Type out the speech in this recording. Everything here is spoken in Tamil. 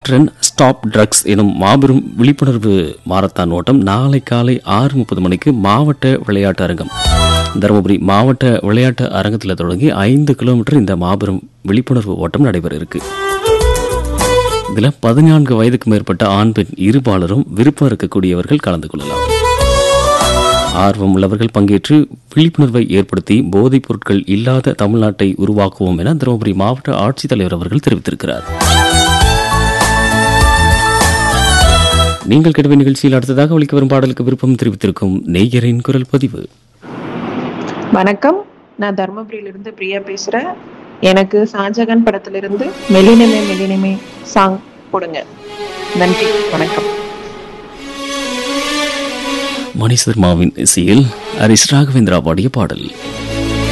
ட்ரெண்ட் ஸ்டாப் ட்ரக்ஸ் எனும் மாபெரும் விழிப்புணர்வு மாரத்தான் ஓட்டம் நாளை காலை ஆறு முப்பது மணிக்கு மாவட்ட விளையாட்டு அரங்கம் தருமபுரி மாவட்ட விளையாட்டு அரங்கத்தில் தொடங்கி ஐந்து கிலோமீட்டர் இந்த மாபெரும் விழிப்புணர்வு ஓட்டம் நடைபெற இருக்கு இதில் பதினான்கு வயதுக்கு மேற்பட்ட ஆண் பெண் இருபாலரும் விருப்பம் இருக்கக்கூடியவர்கள் கலந்து கொள்ளலாம் ஆர்வம் உள்ளவர்கள் பங்கேற்று விழிப்புணர்வை ஏற்படுத்தி போதைப் பொருட்கள் இல்லாத தமிழ்நாட்டை உருவாக்குவோம் என தருமபுரி மாவட்ட ஆட்சித்தலைவர் அவர்கள் தெரிவித்திருக்கிறார் நீங்கள் கேட்ட நிகழ்ச்சியில் அடுத்ததாக ஒழிக்க வரும் பாடலுக்கு விருப்பம் தெரிவித்திருக்கும் நெய்யரின் குரல் பதிவு வணக்கம் நான் தர்மபுரியிலிருந்து பிரியா பேசுறேன் எனக்கு ஷாஜகான் படத்திலிருந்து மெலினமே மெலினமே சாங் போடுங்க நன்றி வணக்கம் மணி சர்மாவின் இசையில் ஹரிஸ் ராகவேந்திரா பாடிய பாடல்